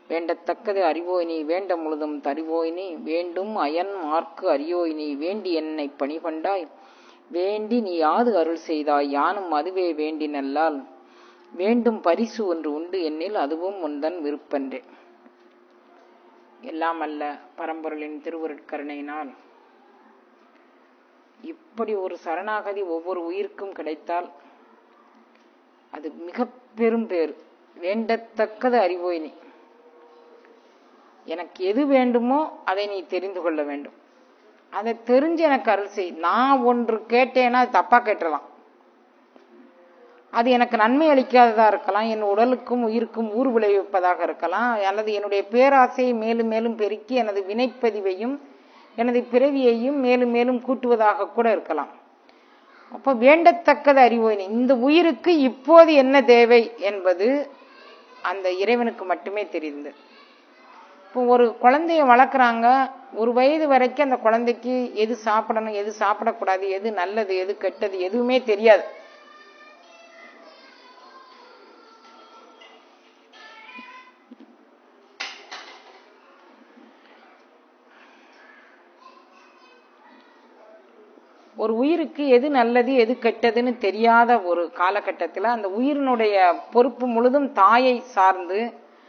வேண்டத்தக்கது அறிவோய் நீ வேண்ட முழுதும் தருவோய் நீ வேண்டும் அயன் மார்க்கு அறியோய் நீ வேண்டி என்னை பணி கொண்டாய் வேண்டி நீ யாது அருள் செய்தாய் யானும் அதுவே வேண்டி நல்லால் வேண்டும் பரிசு ஒன்று உண்டு என்னில் அதுவும் உந்தன் விருப்பன்றே எல்லாம் அல்ல பரம்பொருளின் திருவருட்கருணையினால் இப்படி ஒரு சரணாகதி ஒவ்வொரு உயிருக்கும் கிடைத்தால் அது மிக பெரும் பேர் வேண்டத்தக்கது அறிவோய் நீ எனக்கு எது வேண்டுமோ அதை நீ தெரிந்து கொள்ள வேண்டும் அதை தெரிஞ்சு எனக்கு அருள் செய் நான் ஒன்று கேட்டேன்னா அது தப்பா கேட்டுறலாம் அது எனக்கு நன்மை அளிக்காததா இருக்கலாம் என் உடலுக்கும் உயிருக்கும் ஊர் விளைவிப்பதாக இருக்கலாம் அல்லது என்னுடைய பேராசையை மேலும் மேலும் பெருக்கி எனது வினைப்பதிவையும் எனது பிறவியையும் மேலும் மேலும் கூட்டுவதாக கூட இருக்கலாம் அப்ப வேண்டத்தக்கது அறிவோய் இந்த உயிருக்கு இப்போது என்ன தேவை என்பது அந்த இறைவனுக்கு மட்டுமே தெரிந்து இப்போ ஒரு குழந்தைய வளர்க்குறாங்க ஒரு வயது வரைக்கும் அந்த குழந்தைக்கு எது சாப்பிடணும் எது சாப்பிடக்கூடாது எது நல்லது எது கெட்டது எதுவுமே தெரியாது ஒரு உயிருக்கு எது நல்லது எது கெட்டதுன்னு தெரியாத ஒரு காலகட்டத்தில் அந்த உயிரினுடைய பொறுப்பு முழுதும் தாயை சார்ந்து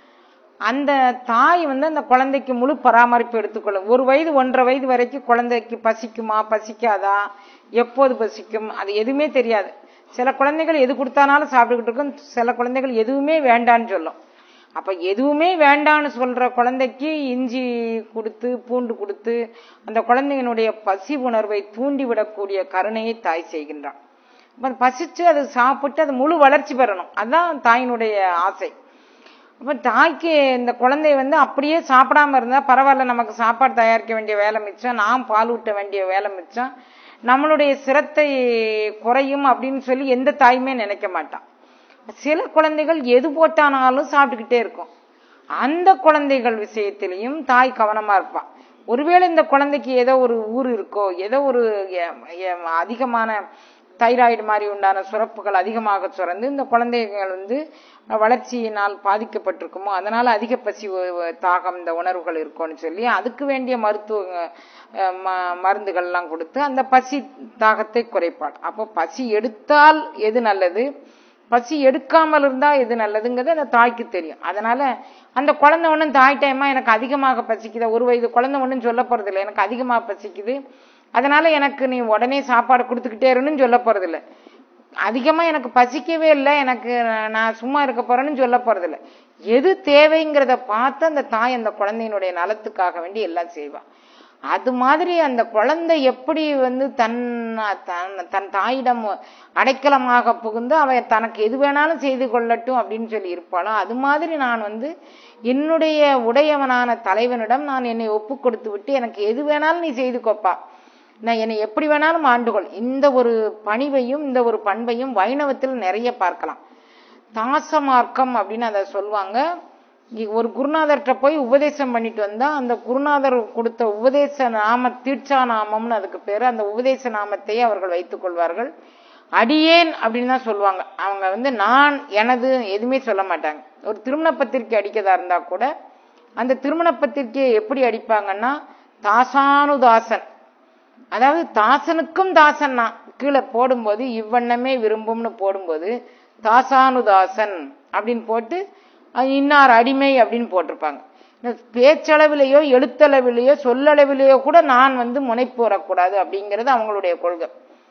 அந்த தாய் வந்து அந்த குழந்தைக்கு முழு பராமரிப்பு எடுத்துக்கொள்ளும் ஒரு வயது ஒன்றரை வயது வரைக்கும் குழந்தைக்கு பசிக்குமா பசிக்காதா எப்போது பசிக்கும் அது எதுவுமே தெரியாது சில குழந்தைகள் எது கொடுத்தானாலும் சாப்பிட்டுக்கிட்டு இருக்கும் சில குழந்தைகள் எதுவுமே வேண்டான்னு சொல்லும் அப்ப எதுவுமே வேண்டான்னு சொல்ற குழந்தைக்கு இஞ்சி கொடுத்து பூண்டு கொடுத்து அந்த குழந்தையினுடைய பசி உணர்வை தூண்டி விடக்கூடிய கருணையை தாய் செய்கின்றான் அப்ப பசிச்சு அது சாப்பிட்டு அது முழு வளர்ச்சி பெறணும் அதுதான் தாயினுடைய ஆசை அப்ப தாய்க்கு இந்த குழந்தை வந்து அப்படியே சாப்பிடாம இருந்தா பரவாயில்ல நமக்கு சாப்பாடு தயாரிக்க வேண்டிய வேலை மிச்சம் நாம் பால் ஊட்ட வேண்டிய வேலை மிச்சம் நம்மளுடைய சிரத்தை குறையும் அப்படின்னு சொல்லி எந்த தாயுமே நினைக்க மாட்டான் சில குழந்தைகள் எது போட்டானாலும் சாப்பிட்டுக்கிட்டே இருக்கும் அந்த குழந்தைகள் விஷயத்திலையும் தாய் கவனமா இருப்பான் ஒருவேளை இந்த குழந்தைக்கு ஏதோ ஒரு ஊர் இருக்கோ ஏதோ ஒரு அதிகமான தைராய்டு மாதிரி உண்டான சுரப்புகள் அதிகமாக சுரந்து இந்த குழந்தைகள் வந்து வளர்ச்சியினால் பாதிக்கப்பட்டிருக்குமோ அதனால அதிக பசி தாகம் இந்த உணர்வுகள் இருக்கும்னு சொல்லி அதுக்கு வேண்டிய மருத்துவ மருந்துகள்லாம் கொடுத்து அந்த பசி தாகத்தை குறைப்பாள் அப்போ பசி எடுத்தால் எது நல்லது பசி எடுக்காமல் இருந்தா எது நல்லதுங்கிறது அந்த தாய்க்கு தெரியும் அதனால அந்த குழந்தை ஒன்றும் தாய் டைமா எனக்கு அதிகமாக பசிக்குது ஒரு வயது குழந்தை ஒன்றும் சொல்ல போறது இல்லை எனக்கு அதிகமாக பசிக்குது அதனால எனக்கு நீ உடனே சாப்பாடு கொடுத்துக்கிட்டே இருன்னு சொல்ல போறது இல்லை அதிகமா எனக்கு பசிக்கவே இல்லை எனக்கு நான் சும்மா இருக்க போறேன்னு சொல்ல போறது இல்லை எது தேவைங்கிறத பார்த்து அந்த தாய் அந்த குழந்தையினுடைய நலத்துக்காக வேண்டி எல்லாம் செய்வான் அது மாதிரி அந்த குழந்தை எப்படி வந்து தன் தன் தாயிடம் அடைக்கலமாக புகுந்து அவ தனக்கு எது வேணாலும் செய்து கொள்ளட்டும் அப்படின்னு சொல்லி இருப்பாளோ அது மாதிரி நான் வந்து என்னுடைய உடையவனான தலைவனிடம் நான் என்னை ஒப்பு கொடுத்து விட்டு எனக்கு எது வேணாலும் நீ செய்து கொப்பா நான் என்னை எப்படி வேணாலும் ஆண்டுகொள் இந்த ஒரு பணிவையும் இந்த ஒரு பண்பையும் வைணவத்தில் நிறைய பார்க்கலாம் தாசமார்க்கம் அப்படின்னு அதை சொல்லுவாங்க ஒரு குருநாதர்கிட்ட போய் உபதேசம் பண்ணிட்டு வந்தா அந்த குருநாதர் கொடுத்த உபதேச நாம தீட்சா நாமம்னு அதுக்கு பேரு அந்த உபதேச நாமத்தையே அவர்கள் வைத்துக் கொள்வார்கள் அடியேன் அப்படின்னு தான் சொல்லுவாங்க அவங்க வந்து நான் எனது எதுவுமே சொல்ல மாட்டாங்க ஒரு திருமண பத்திரிக்கை அடிக்கதா இருந்தா கூட அந்த திருமண பத்திரிக்கையை எப்படி அடிப்பாங்கன்னா தாசானுதாசன் அதாவது தாசனுக்கும் தாசன் தான் கீழே போடும்போது இவ்வண்ணமே விரும்பும்னு போடும்போது தாசானுதாசன் அப்படின்னு போட்டு இன்னார் அடிமை அப்படின்னு போட்டிருப்பாங்க பேச்சளவிலேயோ எழுத்தளவிலேயோ சொல்லளவிலேயோ கூட நான் வந்து முனைப்பு வரக்கூடாது அப்படிங்கிறது அவங்களுடைய கொள்கை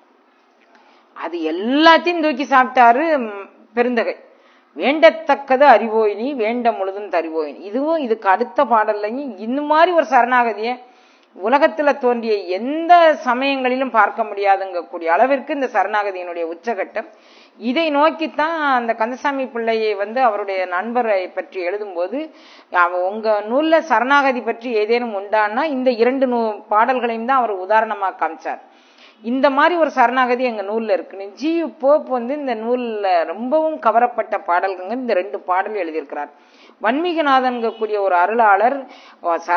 அது எல்லாத்தையும் தூக்கி சாப்பிட்டாரு பெருந்தகை வேண்டத்தக்கது அறிவோயினி வேண்ட முழுதும் தருவோயினி இதுவும் இதுக்கு அடுத்த பாடல்லையும் இந்த மாதிரி ஒரு சரணாகதியை உலகத்துல தோன்றிய எந்த சமயங்களிலும் பார்க்க முடியாதுங்கக்கூடிய அளவிற்கு இந்த சரணாகதியினுடைய உச்சகட்டம் இதை நோக்கித்தான் அந்த கந்தசாமி பிள்ளையை வந்து அவருடைய நண்பரை பற்றி எழுதும்போது உங்க நூல்ல சரணாகதி பற்றி ஏதேனும் உண்டான்னா இந்த இரண்டு நூ பாடல்களையும் தான் அவர் உதாரணமா காமிச்சார் இந்த மாதிரி ஒரு சரணாகதி எங்க நூல்ல இருக்குன்னு ஜி போப் வந்து இந்த நூல்ல ரொம்பவும் கவரப்பட்ட பாடல்கள் இந்த ரெண்டு பாடல் எழுதியிருக்கிறார் வன்மீகநாதன்கக்கூடிய ஒரு அருளாளர்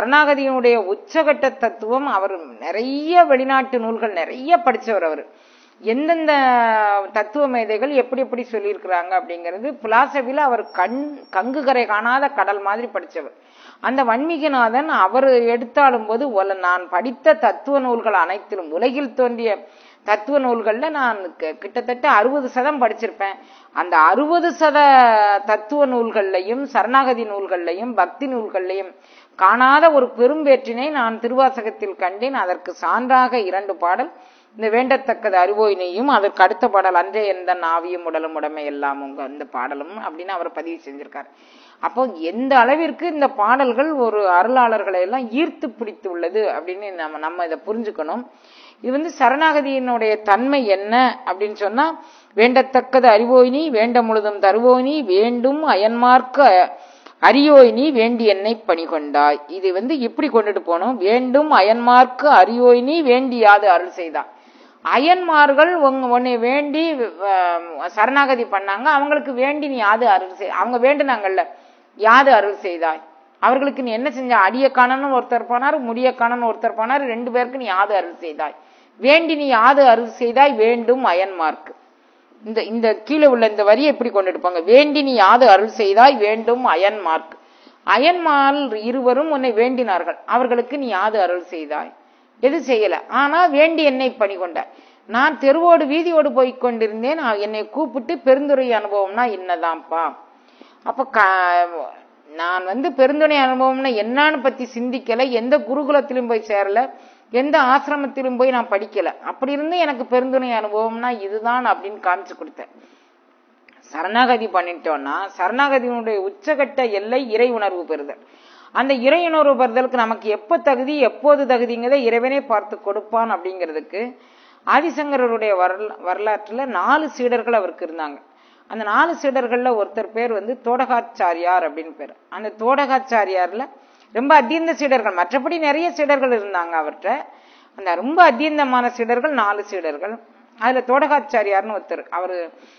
சரணாகதியினுடைய உச்சகட்ட தத்துவம் அவர் நிறைய வெளிநாட்டு நூல்கள் நிறைய படிச்சவர் அவர் எந்தெந்த தத்துவ மேதைகள் எப்படி எப்படி சொல்லியிருக்கிறாங்க அப்படிங்கிறது பிலாசபில அவர் கண் கங்குகரை காணாத கடல் மாதிரி படிச்சவர் அந்த வன்மீகநாதன் அவர் எடுத்தாலும் போது ஒல- நான் படித்த தத்துவ நூல்கள் அனைத்திலும் உலகில் தோன்றிய தத்துவ நூல்கள்ல நான் க- கிட்டத்தட்ட அறுபது சதம் படிச்சிருப்பேன் அந்த அறுபது சத தத்துவ நூல்கள்லையும் சரணாகதி நூல்கள்லையும் பக்தி நூல்கள்லையும் காணாத ஒரு பெரும்பேற்றினை நான் திருவாசகத்தில் கண்டேன் அதற்கு சான்றாக இரண்டு பாடல் இந்த வேண்டத்தக்கது அறிவோயினையும் அதற்கு அடுத்த பாடல் அன்றே எந்த நாவியும் உடலும் உடமை எல்லாம் உங்க இந்த பாடலும் அப்படின்னு அவர் பதிவு செஞ்சிருக்காரு அப்போ எந்த அளவிற்கு இந்த பாடல்கள் ஒரு அருளாளர்களை எல்லாம் ஈர்த்து பிடித்து உள்ளது அப்படின்னு நம்ம நம்ம இதை புரிஞ்சுக்கணும் இது வந்து சரணாகதியினுடைய தன்மை என்ன அப்படின்னு சொன்னா வேண்டத்தக்கது அறிவோயினி வேண்ட முழுதும் தருவோயினி வேண்டும் அயன்மார்க்க அரியோயினி வேண்டி என்னை பணி கொண்டாய் இது வந்து இப்படி கொண்டுட்டு போகணும் வேண்டும் அயன்மார்க்கு அரியோயினி வேண்டி யாது அருள் செய்தா அயன்மார்கள் உங்க உன்னை வேண்டி அஹ், சரணாகதி பண்ணாங்க அவங்களுக்கு வேண்டி நீ யாது அருள் செய் அவங்க வேண்டுனாங்கல்ல யாது அருள் செய்தாய் அவர்களுக்கு நீ என்ன செஞ்ச அடியக்கானன்னு ஒருத்தர் போனார் முடியக்கானன்னு ஒருத்தர் போனார் ரெண்டு பேருக்கு நீ யாது அருள் செய்தாய் வேண்டி நீ யாது அருள் செய்தாய் வேண்டும் அயன்மார்க்கு இந்த இந்த கீழே உள்ள இந்த வரியை எப்படி கொண்டுட்டு போங்க வேண்டி நீ யாது அருள் செய்தாய் வேண்டும் அயன்மார்க் அயன்மால் இருவரும் உன்னை வேண்டினார்கள் அவர்களுக்கு நீ யாது அருள் செய்தாய் எது செய்யல ஆனா வேண்டி என்னை பணி கொண்டாய் நான் தெருவோடு வீதியோடு போய் கொண்டிருந்தேன் நான் என்னை கூப்பிட்டு பெருந்துரை அனுபவம்னா என்னதான்ப்பா அப்ப க- நான் வந்து பெருந்துணை அனுபவம்னா என்னன்னு பத்தி சிந்திக்கல எந்த குருகுலத்திலும் போய் சேரல எந்த ஆசிரமத்திலும் போய் நான் படிக்கல அப்படி இருந்து எனக்கு பெருந்துணை அனுபவம்னா இதுதான் அப்படின்னு காமிச்சு கொடுத்தேன் சரணாகதி பண்ணிட்டோம்னா சரணாகதியினுடைய உச்சகட்ட எல்லை இறை உணர்வு பெறுதல் அந்த இறை உணர்வு பெறுதலுக்கு நமக்கு எப்ப தகுதி எப்போது தகுதிங்கிறத இறைவனே பார்த்து கொடுப்பான் அப்படிங்கிறதுக்கு ஆதிசங்கரருடைய வரலா வரலாற்றுல நாலு சீடர்கள் அவருக்கு இருந்தாங்க அந்த நாலு சீடர்கள்ல ஒருத்தர் பேர் வந்து தோடகாச்சாரியார் அப்படின்னு பேர் அந்த தோடகாச்சாரியார்ல ரொம்ப அத்தியந்த சீடர்கள் மற்றபடி நிறைய சீடர்கள் இருந்தாங்க அவர்கிட்ட அந்த ரொம்ப அத்தியந்தமான சீடர்கள் நாலு சீடர்கள் அதுல தோடகாச்சாரியார்னு ஒருத்தர் அவரு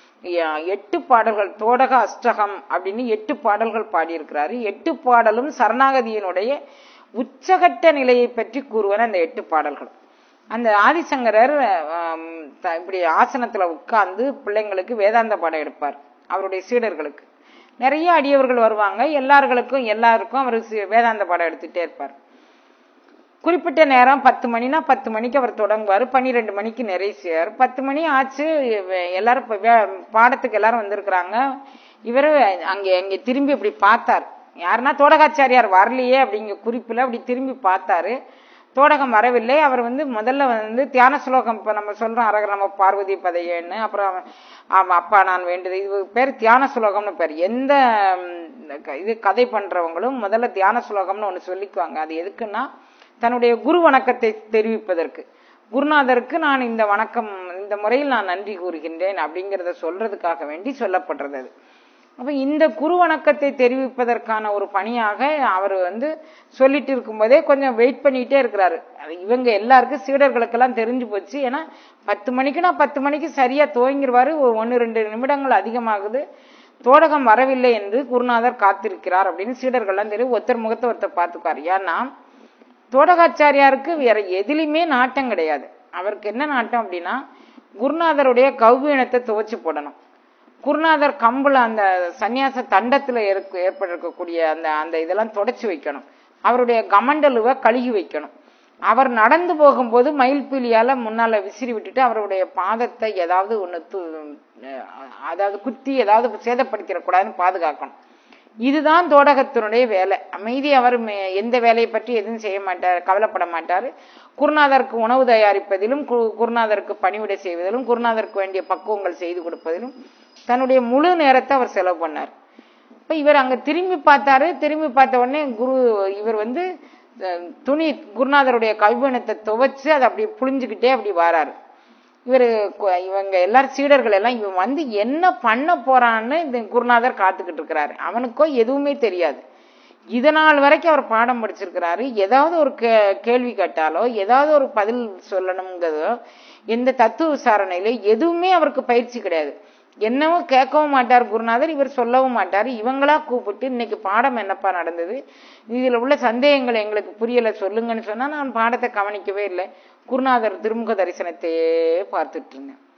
எ- எட்டு பாடல்கள் தோடக அஷ்டகம் அப்படின்னு எட்டு பாடல்கள் பாடியிருக்கிறாரு எட்டு பாடலும் சரணாகதியினுடைய உச்சகட்ட நிலையை பற்றி கூறுவன அந்த எட்டு பாடல்கள் அந்த ஆதிசங்கரர் ஆம், த- இப்படி ஆசனத்துல உட்கார்ந்து பிள்ளைங்களுக்கு வேதாந்த பாடம் எடுப்பார் அவருடைய சீடர்களுக்கு நிறைய அடியவர்கள் வருவாங்க எல்லார்களுக்கும் எல்லாருக்கும் அவர் சி- வேதாந்த பாடம் எடுத்துட்டே இருப்பார் குறிப்பிட்ட நேரம் பத்து மணினா பத்து மணிக்கு அவர் தொடங்குவார் பன்னிரெண்டு மணிக்கு நிறைய செய்வார் பத்து மணி ஆச்சு வே- எல்லாரும் இப்ப வே- பாடத்துக்கு எல்லாரும் வந்திருக்கிறாங்க இவரு அங்க அங்க திரும்பி இப்படி பார்த்தார் யாருன்னா தோடகாச்சாரியார் வரலையே அப்படிங்கிற குறிப்புல அப்படி திரும்பி பார்த்தாரு தோடகம் வரவில்லை அவர் வந்து முதல்ல வந்து தியான ஸ்லோகம் இப்ப நம்ம சொல்றோம் அரகர நம்ம பார்வதி பதையன்னு அப்புறம் ஆமா அப்பா நான் வேண்டியது இது பேர் தியான ஸ்லோகம்னு பேர் எந்த ம், க- இது கதை பண்றவங்களும் முதல்ல தியான ஸ்லோகம்னு ஒண்ணு சொல்லிக்குவாங்க அது எதுக்குன்னா தன்னுடைய குரு வணக்கத்தை தெரிவிப்பதற்கு குருநாதருக்கு நான் இந்த வணக்கம் இந்த முறையில் நான் நன்றி கூறுகின்றேன் அப்படிங்கறத சொல்றதுக்காக வேண்டி சொல்லப்படுறது அது அப்ப இந்த குரு வணக்கத்தை தெரிவிப்பதற்கான ஒரு பணியாக அவர் வந்து சொல்லிட்டு இருக்கும்போதே கொஞ்சம் வெயிட் பண்ணிட்டே இருக்கிறாரு அது இவங்க எல்லாருக்கும் சீடர்களுக்கெல்லாம் தெரிஞ்சு போச்சு ஏன்னா பத்து மணிக்குன்னா பத்து மணிக்கு சரியா துவங்கிடுவாரு ஒரு ஒன்னு ரெண்டு நிமிடங்கள் அதிகமாகுது தோடகம் வரவில்லை என்று குருநாதர் காத்திருக்கிறார் அப்படின்னு சீடர்கள்லாம் தெரியும் ஒருத்தர் முகத்தை ஒருத்தர் பார்த்துக்காரு ஏன்னா தோடகாச்சாரியாருக்கு வேற எதிலுமே நாட்டம் கிடையாது அவருக்கு என்ன நாட்டம் அப்படின்னா குருநாதருடைய கௌபீனத்தை துவைச்சு போடணும் குருநாதர் கம்புல அந்த சந்நியாச தண்டத்துல இருக்க ஏற்பட்டிருக்கக்கூடிய அந்த அந்த இதெல்லாம் தொடச்சு வைக்கணும் அவருடைய கமண்டலுவை கழுகி வைக்கணும் அவர் நடந்து போகும்போது மயில்பீலியால முன்னால விசிறி விட்டுட்டு அவருடைய பாதத்தை ஏதாவது ஒண்ணு து- அஹ் அதாவது குத்தி ஏதாவது சேதப்படுத்திடக்கூடாதுன்னு பாதுகாக்கணும் இதுதான் தோடகத்தினுடைய வேலை அமைதி அவர் மே- எந்த வேலையை பற்றி எதுவும் செய்ய மாட்டார் கவலைப்பட மாட்டாரு குருநாதருக்கு உணவு தயாரிப்பதிலும் கு- குருநாதருக்கு பணிவிடை செய்வதிலும் குருநாதருக்கு வேண்டிய பக்குவங்கள் செய்து கொடுப்பதிலும் தன்னுடைய முழு நேரத்தை அவர் செலவு பண்ணார் இப்ப இவர் அங்க திரும்பி பார்த்தாரு திரும்பி பார்த்த உடனே குரு இவர் வந்து அஹ், துணி குருநாதருடைய கல்வனத்தை துவைச்சு அதை அப்படி புழிஞ்சுக்கிட்டே அப்படி வாராரு இவரு கு- இவங்க எல்லாரும் சீடர்கள் எல்லாம் இவன் வந்து என்ன பண்ண போறான்னு இந்த குருநாதர் காத்துக்கிட்டு இருக்கிறாரு அவனுக்கோ எதுவுமே தெரியாது இதனால் வரைக்கும் அவர் பாடம் படிச்சிருக்கிறாரு ஏதாவது ஒரு கே- கேள்வி கேட்டாலோ ஏதாவது ஒரு பதில் சொல்லணுங்கிறதோ எந்த தத்துவ விசாரணையில எதுவுமே அவருக்கு பயிற்சி கிடையாது என்னவோ கேட்கவும் மாட்டார் குருநாதர் இவர் சொல்லவும் மாட்டார் இவங்களா கூப்பிட்டு இன்னைக்கு பாடம் என்னப்பா நடந்தது இதுல உள்ள சந்தேகங்கள் எங்களுக்கு புரியல சொல்லுங்கன்னு சொன்னா நான் பாடத்தை கவனிக்கவே இல்லை குருநாதர் திருமுக தரிசனத்தையே பார்த்துட்டு இருந்தேன்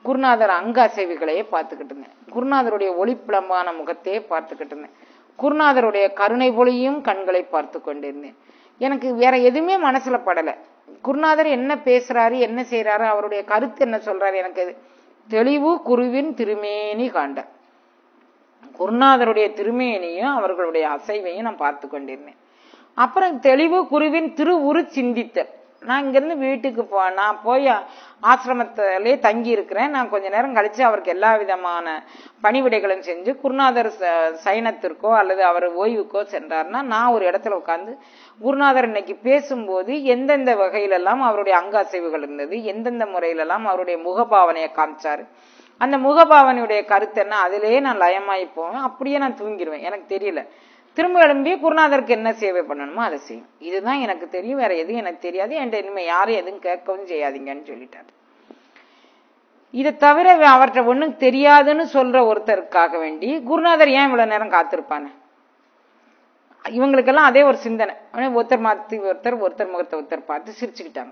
குருநாதர் அங்க அசைவுகளையே பார்த்துக்கிட்டு இருந்தேன் குருநாதருடைய ஒளிப்பிளம்பான முகத்தையே பார்த்துக்கிட்டு இருந்தேன் குருநாதருடைய கருணை பொழியும் கண்களை பார்த்து கொண்டிருந்தேன் எனக்கு வேற எதுவுமே மனசுல படல குருநாதர் என்ன பேசுறாரு என்ன செய்யறாரு அவருடைய கருத்து என்ன சொல்றாரு எனக்கு இது தெளிவு குருவின் திருமேனி காண்ட குருநாதருடைய திருமேனியும் அவர்களுடைய அசைவையும் நான் பார்த்து கொண்டிருந்தேன் அப்புறம் தெளிவு குருவின் திருவுரு சிந்தித்தல் நான் இங்கிருந்து வீட்டுக்கு போ நான் போய் ஆசிரமத்திலே தங்கி இருக்கிறேன் நான் கொஞ்ச நேரம் கழிச்சு அவருக்கு எல்லா விதமான பணிவிடைகளும் செஞ்சு குருநாதர் ச- சயனத்திற்கோ அல்லது அவர் ஓய்வுக்கோ சென்றார்னா நான் ஒரு இடத்துல உட்கார்ந்து குருநாதர் இன்னைக்கு பேசும்போது எந்தெந்த வகையிலெல்லாம் அவருடைய அங்க அசைவுகள் இருந்தது எந்தெந்த முறையிலெல்லாம் அவருடைய முகபாவனையை காமிச்சாரு அந்த முகபாவனையுடைய கருத்து என்ன அதிலேயே நான் லயமாயி போவேன் அப்படியே நான் தூங்கிடுவேன் எனக்கு தெரியல திரும்ப எழும்பி குருநாதருக்கு என்ன சேவை பண்ணணுமோ அதை செய்யும் இதுதான் எனக்கு தெரியும் வேற எதுவும் எனக்கு தெரியாது என்கிட்ட இனிமே யாரும் எதுவும் கேட்கவும் செய்யாதீங்கன்னு சொல்லிட்டாரு இதை தவிர அவர்கிட்ட ஒண்ணும் தெரியாதுன்னு சொல்ற ஒருத்தருக்காக வேண்டி குருநாதர் ஏன் இவ்வளவு நேரம் காத்திருப்பானே இவங்களுக்கெல்லாம் அதே ஒரு சிந்தனை உடனே ஒருத்தர் மாத்தி ஒருத்தர் ஒருத்தர் முகத்தை ஒருத்தர் பார்த்து சிரிச்சுக்கிட்டாங்க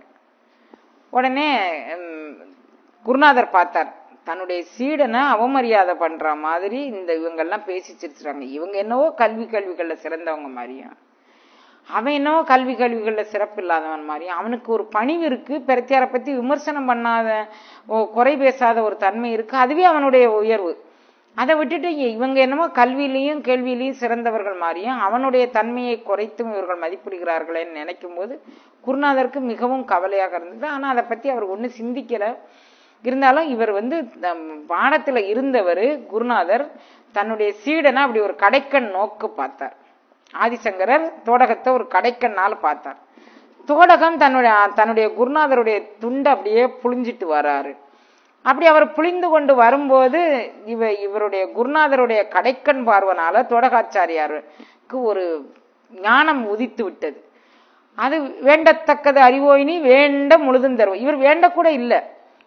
உடனே ம், குருநாதர் பார்த்தார் தன்னுடைய சீடனை அவமரியாதை பண்ற மாதிரி இந்த இவங்கெல்லாம் பேசி சிரிச்சுறாங்க இவங்க என்னவோ கல்வி கல்விகள்ல சிறந்தவங்க மாதிரியும் அவன் என்னவோ கல்வி கல்விகள்ல சிறப்பு இல்லாதவன் மாதிரி அவனுக்கு ஒரு பணிவு இருக்கு பிரத்தியாரை பத்தி விமர்சனம் பண்ணாத ஓ, குறை பேசாத ஒரு தன்மை இருக்கு அதுவே அவனுடைய உயர்வு அதை விட்டுட்டு இவங்க என்னமோ கல்வியிலையும் கேள்வியிலையும் சிறந்தவர்கள் மாதிரியும் அவனுடைய தன்மையை குறைத்தும் இவர்கள் மதிப்பிடுகிறார்களேன்னு நினைக்கும் போது குருநாதருக்கு மிகவும் கவலையாக இருந்தது ஆனா அதை பத்தி அவர் ஒண்ணும் சிந்திக்கல இருந்தாலும் இவர் வந்து நம் பாடத்துல இருந்தவர் குருநாதர் தன்னுடைய சீடனை அப்படி ஒரு கடைக்கண் நோக்கு பார்த்தார் ஆதிசங்கரர் தோடகத்தை ஒரு கடைக்கண்ணால பார்த்தார் தோடகம் தன்னுடைய தன்னுடைய குருநாதருடைய துண்டை அப்படியே புழிஞ்சிட்டு வராரு அப்படி அவர் புளிந்து கொண்டு வரும்போது இவ இவருடைய குருநாதருடைய கடைக்கண் பார்வனால தோடகாச்சாரியாருக்கு ஒரு ஞானம் உதித்து விட்டது அது வேண்டத்தக்கது அறிவோயினி வேண்ட முழுதும் தருவோம் இவர் வேண்ட கூட இல்லை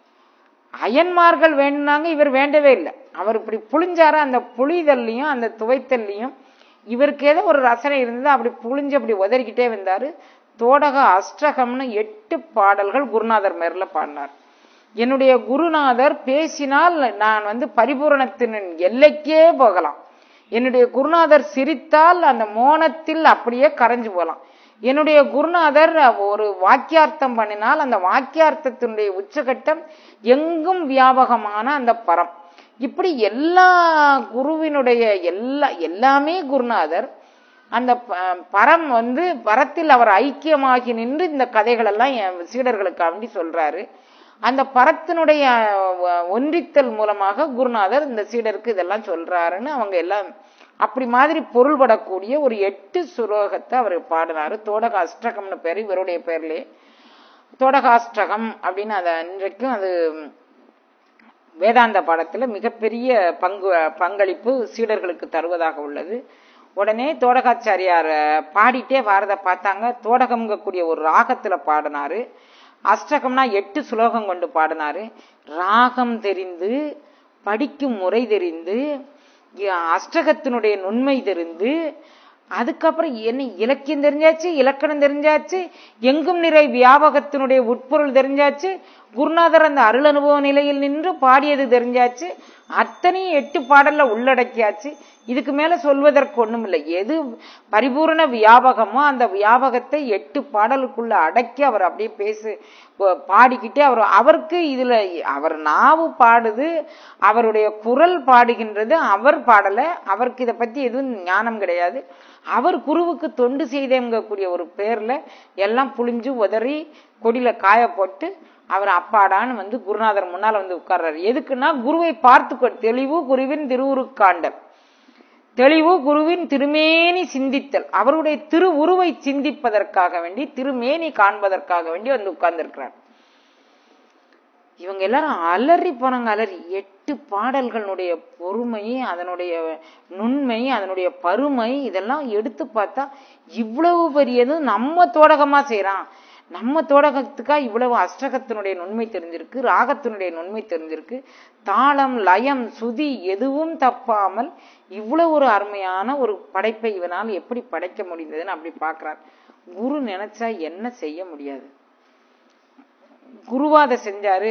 அயன்மார்கள் வேணுனாங்க இவர் வேண்டவே இல்லை அவர் இப்படி புளிஞ்சாரு அந்த புளிதல்லையும் அந்த துவைத்தல்லையும் இவருக்கு ஏதோ ஒரு ரசனை இருந்தது அப்படி புளிஞ்சு அப்படி உதறிக்கிட்டே வந்தாரு தோடக அஷ்டகம்னு எட்டு பாடல்கள் குருநாதர் மேர்ல பாடினார் என்னுடைய குருநாதர் பேசினால் நான் வந்து பரிபூரணத்தின் எல்லைக்கே போகலாம் என்னுடைய குருநாதர் சிரித்தால் அந்த மோனத்தில் அப்படியே கரைஞ்சு போகலாம் என்னுடைய குருநாதர் ஒரு வாக்கியார்த்தம் பண்ணினால் அந்த வாக்கியார்த்தத்தினுடைய உச்சகட்டம் எங்கும் வியாபகமான அந்த பரம் இப்படி எல்லா குருவினுடைய எல்லா எல்லாமே குருநாதர் அந்த ப- பரம் வந்து பரத்தில் அவர் ஐக்கியமாகி நின்று இந்த கதைகள் எல்லாம் என் சீடர்களுக்கு வேண்டி சொல்றாரு அந்த பரத்தினுடைய அஹ், ஒன்றித்தல் மூலமாக குருநாதர் இந்த சீடருக்கு இதெல்லாம் சொல்றாருன்னு அவங்க எல்லாம் அப்படி மாதிரி பொருள்படக்கூடிய ஒரு எட்டு சுலோகத்தை அவர் பாடினாரு தோடக அஷ்டகம்னு பேர் இவருடைய பேர்லயே தோடகாஷ்டகம் அப்படின்னு அதை இன்றைக்கும் அது வேதாந்த பாடத்துல மிகப்பெரிய பங்கு பங்களிப்பு சீடர்களுக்கு தருவதாக உள்ளது உடனே தோடகாச்சாரியார் பாடிட்டே வாரத பார்த்தாங்க தோடகம்ங்கக்கூடிய ஒரு ராகத்துல பாடினாரு அஷ்டகம்னா எட்டு சுலோகம் கொண்டு பாடினாரு ராகம் தெரிந்து படிக்கும் முறை தெரிந்து இ- அஷ்டகத்தினுடைய நுண்மை தெரிந்து அதுக்கப்புறம் என்ன இலக்கியம் தெரிஞ்சாச்சு இலக்கணம் தெரிஞ்சாச்சு எங்கும் நிறை வியாபகத்தினுடைய உட்பொருள் தெரிஞ்சாச்சு குருநாதர் அந்த அருள் அனுபவ நிலையில் நின்று பாடியது தெரிஞ்சாச்சு அத்தனையும் எட்டு பாடல்ல உள்ளடக்கியாச்சு இதுக்கு மேல சொல்வதற்கு ஒண்ணும் இல்லை எது பரிபூரண வியாபகமோ அந்த வியாபகத்தை எட்டு பாடலுக்குள்ள அடக்கி அவர் அப்படியே பேசு ப- பாடிக்கிட்டே அவர் அவருக்கு இதுல அவர் நாவு பாடுது அவருடைய குரல் பாடுகின்றது அவர் பாடல அவருக்கு இதை பத்தி எதுவும் ஞானம் கிடையாது அவர் குருவுக்கு தொண்டு செய்தேங்கக்கூடிய ஒரு பேர்ல எல்லாம் புளிஞ்சு உதறி கொடியில காய போட்டு அவர் அப்பாடான்னு வந்து குருநாதர் முன்னால வந்து உட்கார்றாரு எதுக்குன்னா குருவை பார்த்து கொ- தெளிவு குருவின் திருவுருக்காண்டல் தெளிவு குருவின் திருமேனி சிந்தித்தல் அவருடைய திருவுருவை சிந்திப்பதற்காக வேண்டி திருமேனி காண்பதற்காக வேண்டி வந்து உட்கார்ந்திருக்கிறார் இவங்க எல்லாரும் அலறி போனாங்க அலறி எட்டு பாடல்களுடைய பொறுமை அதனுடைய நுண்மை அதனுடைய பருமை இதெல்லாம் எடுத்து பார்த்தா இவ்வளவு பெரியது நம்ம தோடகமா செய்றான் நம்ம தோடகத்துக்கா இவ்வளவு அஷ்டகத்தினுடைய நுண்மை தெரிஞ்சிருக்கு ராகத்தினுடைய நுண்மை தெரிஞ்சிருக்கு தாளம் லயம் சுதி எதுவும் தப்பாமல் இவ்வளவு ஒரு அருமையான ஒரு படைப்பை இவனால் எப்படி படைக்க முடிந்ததுன்னு அப்படி பார்க்கறார் குரு நினைச்சா என்ன செய்ய முடியாது குருவாத செஞ்சாரு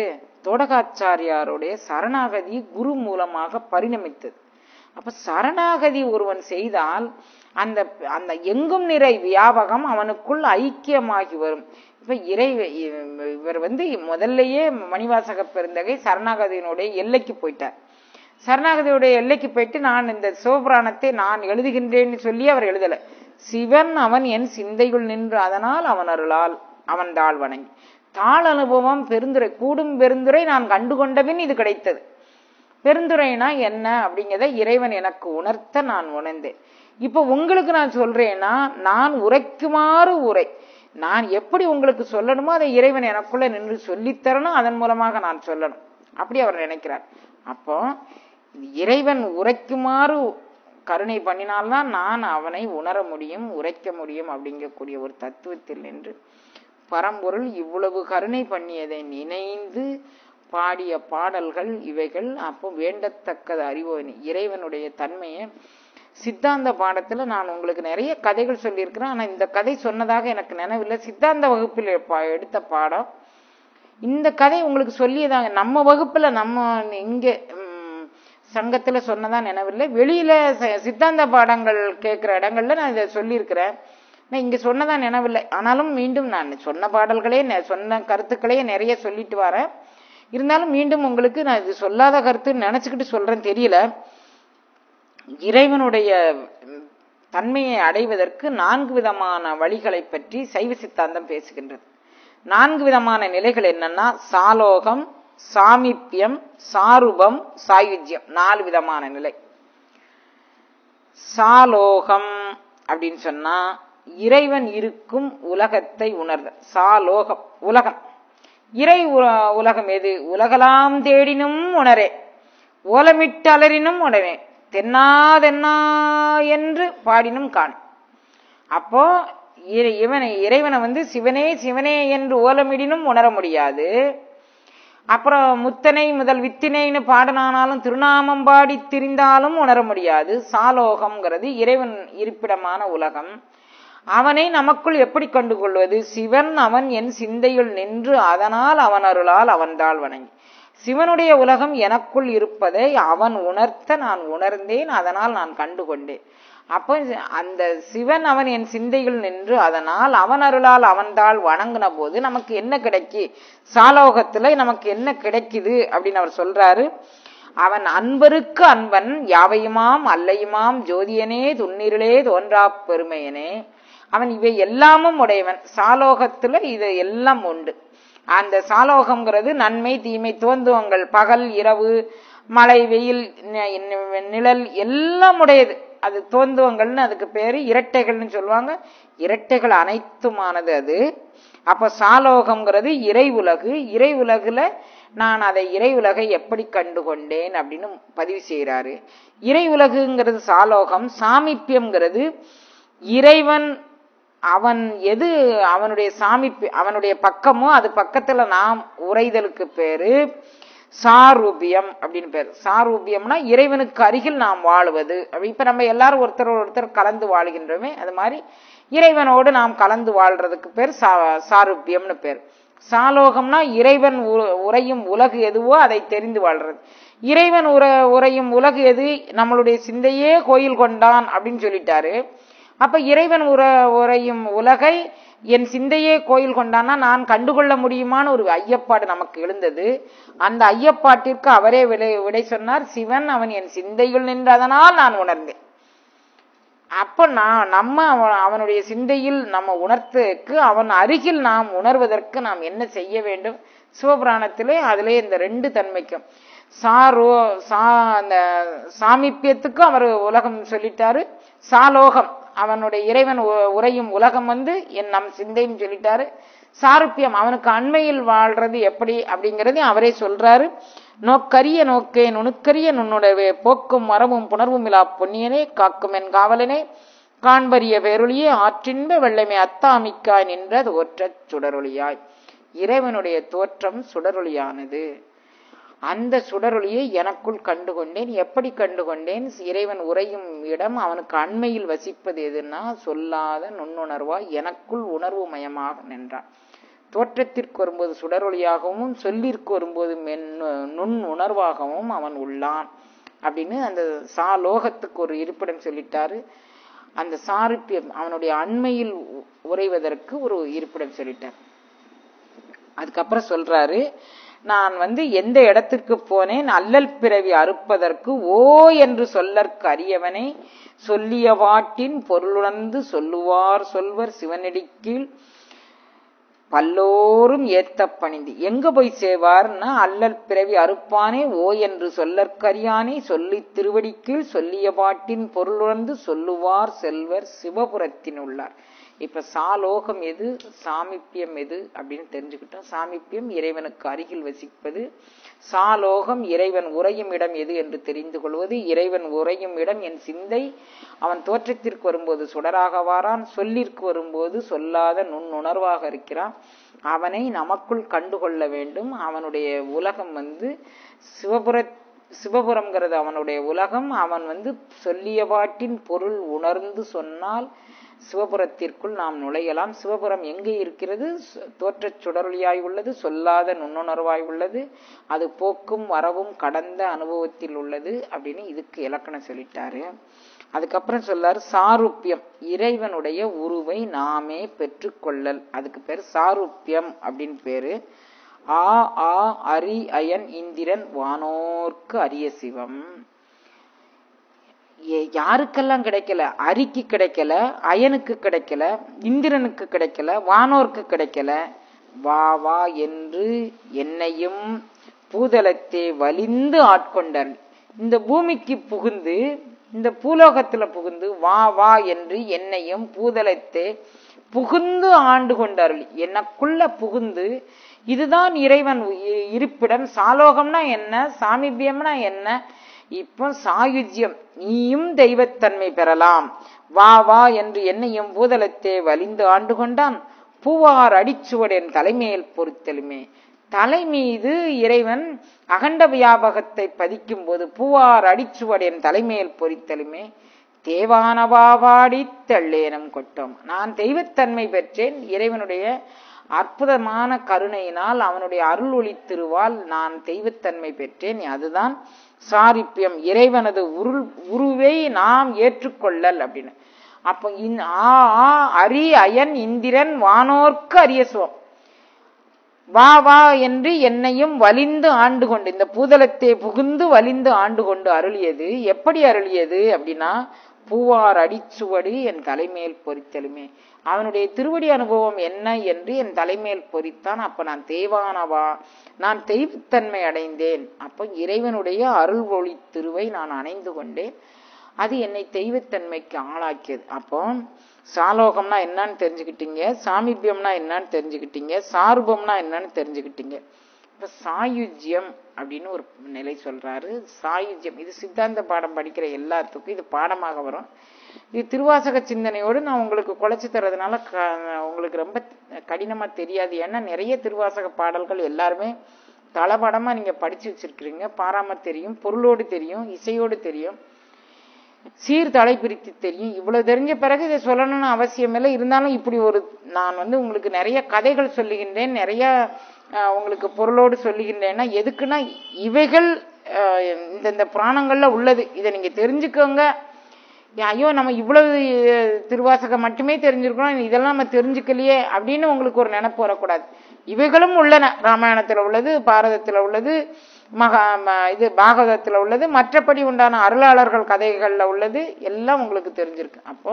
தோடகாச்சாரியாருடைய சரணாகதி குரு மூலமாக பரிணமித்தது அப்ப சரணாகதி ஒருவன் செய்தால் அந்த அந்த எங்கும் நிறை வியாபகம் அவனுக்குள் ஐக்கியமாகி வரும் இப்ப இறை இவர் வந்து முதல்லயே மணிவாசக பெருந்தகை சரணாகதியினுடைய எல்லைக்கு போயிட்டார் சரணாகதியுடைய எல்லைக்கு போயிட்டு நான் இந்த சிவபுராணத்தை நான் எழுதுகின்றேன்னு சொல்லி அவர் எழுதல சிவன் அவன் என் சிந்தைக்குள் நின்று அதனால் அவன் அருளால் அவன் தாழ் வணங்கி தாள் அனுபவம் பெருந்துரை கூடும் பெருந்துரை நான் கண்டுகொண்டபின் இது கிடைத்தது பெருந்துரைனா என்ன அப்படிங்கிறத இறைவன் எனக்கு உணர்த்த நான் உணர்ந்தேன் இப்ப உங்களுக்கு நான் சொல்றேன்னா நான் உரைக்குமாறு உரை நான் எப்படி உங்களுக்கு சொல்லணுமோ அதை இறைவன் எனக்குள்ள நின்று சொல்லித்தரணும் அதன் மூலமாக நான் சொல்லணும் அப்படி அவர் நினைக்கிறார் அப்போ இறைவன் உரைக்குமாறு கருணை பண்ணினால்தான் நான் அவனை உணர முடியும் உரைக்க முடியும் அப்படிங்கக்கூடிய ஒரு தத்துவத்தில் நின்று பரம்பொருள் இவ்வளவு கருணை பண்ணியதை நினைந்து பாடிய பாடல்கள் இவைகள் அப்போ வேண்டத்தக்கது அறிவோனி இறைவனுடைய தன்மையை சித்தாந்த பாடத்துல நான் உங்களுக்கு நிறைய கதைகள் சொல்லியிருக்கிறேன் ஆனா இந்த கதை சொன்னதாக எனக்கு நினைவில்லை சித்தாந்த வகுப்பில் எடுத்த பாடம் இந்த கதை உங்களுக்கு சொல்லியதாங்க நம்ம வகுப்புல நம்ம இங்க சங்கத்துல சொன்னதா நினைவில்லை வெளியில சித்தாந்த பாடங்கள் கேட்கிற இடங்கள்ல நான் இதை சொல்லியிருக்கிறேன் நான் இங்க சொன்னதா நினைவில்லை ஆனாலும் மீண்டும் நான் சொன்ன பாடல்களே சொன்ன கருத்துக்களையே நிறைய சொல்லிட்டு வரேன் இருந்தாலும் மீண்டும் உங்களுக்கு நான் இது சொல்லாத கருத்து நினைச்சுக்கிட்டு சொல்றேன் தெரியல இறைவனுடைய தன்மையை அடைவதற்கு நான்கு விதமான வழிகளை பற்றி சைவ சித்தாந்தம் பேசுகின்றது நான்கு விதமான நிலைகள் என்னன்னா சாலோகம் சாமிப்பியம் சாரூபம் சாயுஜ்யம் நாலு விதமான நிலை சாலோகம் அப்படின்னு சொன்னா இறைவன் இருக்கும் உலகத்தை உணர்த சாலோகம் உலகம் இறை உலகம் எது உலகலாம் தேடினும் உணரே ஓலமிட்டு அலறினும் உணரே தென்னாதென்னா என்று பாடினும் காண் அப்போ இவனை இறைவனை வந்து சிவனே சிவனே என்று ஓலமிடினும் உணர முடியாது அப்புறம் முத்தனை முதல் வித்தினைன்னு பாடனானாலும் திருநாமம் பாடி திரிந்தாலும் உணர முடியாது சாலோகம்ங்கிறது இறைவன் இருப்பிடமான உலகம் அவனை நமக்குள் எப்படி கண்டு கொள்வது சிவன் அவன் என் சிந்தையுள் நின்று அதனால் அவன் அருளால் அவன்தாள் வணங்கி சிவனுடைய உலகம் எனக்குள் இருப்பதை அவன் உணர்த்த நான் உணர்ந்தேன் அதனால் நான் கண்டு கொண்டேன் அப்போ அந்த சிவன் அவன் என் சிந்தையில் நின்று அதனால் அவன் அருளால் அவன்தாள் வணங்கின போது நமக்கு என்ன கிடைக்கி சாலோகத்துல நமக்கு என்ன கிடைக்குது அப்படின்னு அவர் சொல்றாரு அவன் அன்பருக்கு அன்பன் யாவையுமாம் அல்லையுமாம் ஜோதியனே துன்னிருளே தோன்றா பெருமையனே அவன் இவை எல்லாமும் உடையவன் சாலோகத்துல இது எல்லாம் உண்டு அந்த சாலோகம்ங்கிறது நன்மை தீமை துவந்துவங்கள் பகல் இரவு மழை வெயில் நிழல் எல்லாம் உடையது அது தோந்துவங்கள்னு அதுக்கு பேரு இரட்டைகள்னு சொல்லுவாங்க இரட்டைகள் அனைத்துமானது அது அப்ப சாலோகம்ங்கிறது இறை உலகு இறை உலகுல நான் அதை இறை உலகை எப்படி கண்டு கொண்டேன் அப்படின்னு பதிவு செய்யறாரு இறை உலகுங்கிறது சாலோகம் சாமிப்பியம்ங்கிறது இறைவன் அவன் எது அவனுடைய சாமி அவனுடைய பக்கமோ அது பக்கத்துல நாம் உரைதலுக்கு பேரு சாரூபியம் அப்படின்னு பேரு சாரூபியம்னா இறைவனுக்கு அருகில் நாம் வாழுவது இப்ப நம்ம எல்லாரும் ஒருத்தர் ஒருத்தர் கலந்து வாழ்கின்றோமே அது மாதிரி இறைவனோடு நாம் கலந்து வாழ்றதுக்கு பேர் சா சாரூபியம்னு பேர் சாலோகம்னா இறைவன் உரையும் உலகு எதுவோ அதை தெரிந்து வாழ்றது இறைவன் உர உரையும் உலகு எது நம்மளுடைய சிந்தையே கோயில் கொண்டான் அப்படின்னு சொல்லிட்டாரு அப்ப இறைவன் உர உரையும் உலகை என் சிந்தையே கோயில் கொண்டானா நான் கண்டுகொள்ள முடியுமான்னு ஒரு ஐயப்பாடு நமக்கு எழுந்தது அந்த ஐயப்பாட்டிற்கு அவரே விடை விடை சொன்னார் சிவன் அவன் என் சிந்தையுள் நின்றதனால் நான் உணர்ந்தேன் அப்ப நான் நம்ம அவனுடைய சிந்தையில் நம்ம உணர்த்துக்கு அவன் அருகில் நாம் உணர்வதற்கு நாம் என்ன செய்ய வேண்டும் சிவபுராணத்திலே அதிலே இந்த ரெண்டு தன்மைக்கும் சாரோ சா அந்த சாமிப்பியத்துக்கும் அவர் உலகம் சொல்லிட்டாரு சாலோகம் அவனுடைய இறைவன் உரையும் உலகம் வந்து என் நம் சிந்தையும் சொல்லிட்டாரு சாருப்பியம் அவனுக்கு அண்மையில் வாழ்றது எப்படி அப்படிங்கறதையும் அவரே சொல்றாரு நோக்கரிய நோக்கே நுணுக்கரிய நுண்ணுடவே போக்கும் மரமும் புணர்வும் இலா பொன்னியனே காக்கும் என் காவலனே காண்பரிய பேரொழியே ஆற்றின்ப வெள்ளமே அத்தாமிக்காய் நின்ற தோற்றச் சுடரொளியாய் இறைவனுடைய தோற்றம் சுடரொளியானது அந்த சுடரொளியை எனக்குள் கண்டுகொண்டேன் எப்படி கண்டுகொண்டேன் இறைவன் உறையும் இடம் அவனுக்கு அண்மையில் வசிப்பது எதுன்னா சொல்லாத நுண்ணுணர்வா எனக்குள் உணர்வு மயமாக நின்றான் தோற்றத்திற்கு வரும்போது சுடரொளியாகவும் சொல்லிற்கு வரும்போது மென் நுண் உணர்வாகவும் அவன் உள்ளான் அப்படின்னு அந்த சா லோகத்துக்கு ஒரு இருப்பிடம் சொல்லிட்டாரு அந்த சாருப்பியம் அவனுடைய அண்மையில் உ- உறைவதற்கு ஒரு இருப்பிடம் சொல்லிட்டார் அதுக்கப்புறம் சொல்றாரு நான் வந்து எந்த இடத்திற்கு போனேன் அல்லல் பிறவி அறுப்பதற்கு ஓ என்று சொல்லற்கு அரியவனை சொல்லிய பாட்டின் பொருளுணர்ந்து சொல்லுவார் சொல்வர் சிவனடிக்கீழ் பல்லோரும் ஏத்த பணிந்து எங்க போய் சேவார்னா அல்லல் பிறவி அறுப்பானே ஓ என்று சொல்லற்கரியானே சொல்லி திருவடிக்கீழ் சொல்லிய பாட்டின் பொருளுணர்ந்து சொல்லுவார் செல்வர் சிவபுரத்தின் உள்ளார் இப்ப சாலோகம் எது சாமிப்பியம் எது அப்படின்னு தெரிஞ்சுக்கிட்டோம் சாமிப்பியம் இறைவனுக்கு அருகில் வசிப்பது சாலோகம் இறைவன் உறையும் இடம் எது என்று தெரிந்து கொள்வது இறைவன் உறையும் இடம் என் சிந்தை அவன் தோற்றத்திற்கு வரும்போது சுடராக வாரான் சொல்லிற்கு வரும்போது சொல்லாத நுண்ணுணர்வாக இருக்கிறான் அவனை நமக்குள் கண்டுகொள்ள வேண்டும் அவனுடைய உலகம் வந்து சிவபுர சிவபுரம்ங்கிறது அவனுடைய உலகம் அவன் வந்து சொல்லிய பாட்டின் பொருள் உணர்ந்து சொன்னால் சிவபுரத்திற்குள் நாம் நுழையலாம் சிவபுரம் எங்கே இருக்கிறது சு- தோற்றச் சுடரொளியாய் உள்ளது சொல்லாத நுண்ணுணர்வாய் உள்ளது அது போக்கும் வரவும் கடந்த அனுபவத்தில் உள்ளது அப்படின்னு இதுக்கு இலக்கணம் சொல்லிட்டாரு அதுக்கப்புறம் சொல்லாரு சாரூப்பியம் இறைவனுடைய உருவை நாமே பெற்றுக்கொள்ளல் அதுக்கு பேர் சாரூப்பியம் அப்படின்னு பேரு ஆ ஆ அரி அயன் இந்திரன் வானோர்க்கு அரிய சிவம் ஏ- யாருக்கெல்லாம் கிடைக்கல அரிக்கு கிடைக்கல அயனுக்கு கிடைக்கல இந்திரனுக்கு கிடைக்கல வானோர்க்கு கிடைக்கல வா வா என்று என்னையும் பூதலத்தை வலிந்து ஆட்கொண்டார் இந்த பூமிக்கு புகுந்து இந்த பூலோகத்துல புகுந்து வா வா என்று என்னையும் பூதலத்தை புகுந்து ஆண்டு கொண்டார்கள் எனக்குள்ள புகுந்து இதுதான் இறைவன் இ- இருப்பிடம் சாலோகம்னா என்ன சாமிபியம்னா என்ன இப்போ சாயுஜ்யம் நீயும் தெய்வத்தன்மை பெறலாம் வா வா என்று என்னையும் பூதலத்தே வலிந்து ஆண்டு கொண்டான் பூவார் அடிச்சுவடன் தலைமையில் பொறுத்தலுமே தலை மீது இறைவன் அகண்ட வியாபகத்தை பதிக்கும் போது பூவார் அடிச்சுவடன் தலைமையில் பொறித்தலுமே தேவானவாவாடி தள்ளேனம் கொட்டோம் நான் தெய்வத்தன்மை பெற்றேன் இறைவனுடைய அற்புதமான கருணையினால் அவனுடைய அருள் ஒளி திருவால் நான் தெய்வத்தன்மை பெற்றேன் அதுதான் சாரிப்பியம் இறைவனது உருள் உருவை நாம் ஏற்றுக்கொள்ளல் அப்படின்னு அப்ப இன் ஆ ஆ அரி அயன் இந்திரன் வானோர்க்கு அரிய சுவம் வா வா என்று என்னையும் வலிந்து ஆண்டு கொண்டு இந்த பூதலத்தை புகுந்து வலிந்து ஆண்டு கொண்டு அருளியது எப்படி அருளியது அப்படின்னா பூவார் அடிச்சுவடி என் தலைமேல் பொறித்தலுமே அவனுடைய திருவடி அனுபவம் என்ன என்று என் தலைமேல் பொறித்தான் அப்ப நான் தேவானவா நான் தெய்வத்தன்மை அடைந்தேன் அப்ப இறைவனுடைய அருள் ஒளி திருவை நான் அணைந்து கொண்டேன் அது என்னை தெய்வத்தன்மைக்கு ஆளாக்கியது அப்போ சாலோகம்னா என்னன்னு தெரிஞ்சுக்கிட்டீங்க சாமிபியம்னா என்னன்னு தெரிஞ்சுக்கிட்டீங்க சார்பம்னா என்னன்னு தெரிஞ்சுக்கிட்டீங்க இப்ப சாயுஜ்யம் அப்படின்னு ஒரு நிலை சொல்றாரு சாயுஜ்யம் இது சித்தாந்த பாடம் படிக்கிற எல்லாத்துக்கும் இது பாடமாக வரும் இது திருவாசக சிந்தனையோடு நான் உங்களுக்கு குலைச்சு தர்றதுனால க- உங்களுக்கு ரொம்ப கடினமா தெரியாது ஏன்னா நிறைய திருவாசக பாடல்கள் எல்லாருமே தளபடமா நீங்க படிச்சு வச்சிருக்கிறீங்க பாராம தெரியும் பொருளோடு தெரியும் இசையோடு தெரியும் சீர்தலை பிரித்து தெரியும் இவ்வளவு தெரிஞ்ச பிறகு இதை சொல்லணும்னு அவசியம் இல்லை இருந்தாலும் இப்படி ஒரு நான் வந்து உங்களுக்கு நிறைய கதைகள் சொல்லுகின்றேன் நிறைய அஹ், உங்களுக்கு பொருளோடு சொல்லுகின்றேன்னா எதுக்குன்னா இவைகள் அஹ், இந்த இந்த புராணங்கள்ல உள்ளது இதை நீங்க தெரிஞ்சுக்கோங்க ஐயோ நம்ம இவ்வளவு அஹ், திருவாசகம் மட்டுமே தெரிஞ்சிருக்கோம் இதெல்லாம் நம்ம தெரிஞ்சுக்கலையே அப்படின்னு உங்களுக்கு ஒரு நினைப்பு வரக்கூடாது இவைகளும் உள்ளன ராமாயணத்துல உள்ளது பாரதத்துல உள்ளது மகா ம- இது பாகவதத்துல உள்ளது மற்றபடி உண்டான அருளாளர்கள் கதைகள்ல உள்ளது எல்லாம் உங்களுக்கு தெரிஞ்சிருக்கு அப்போ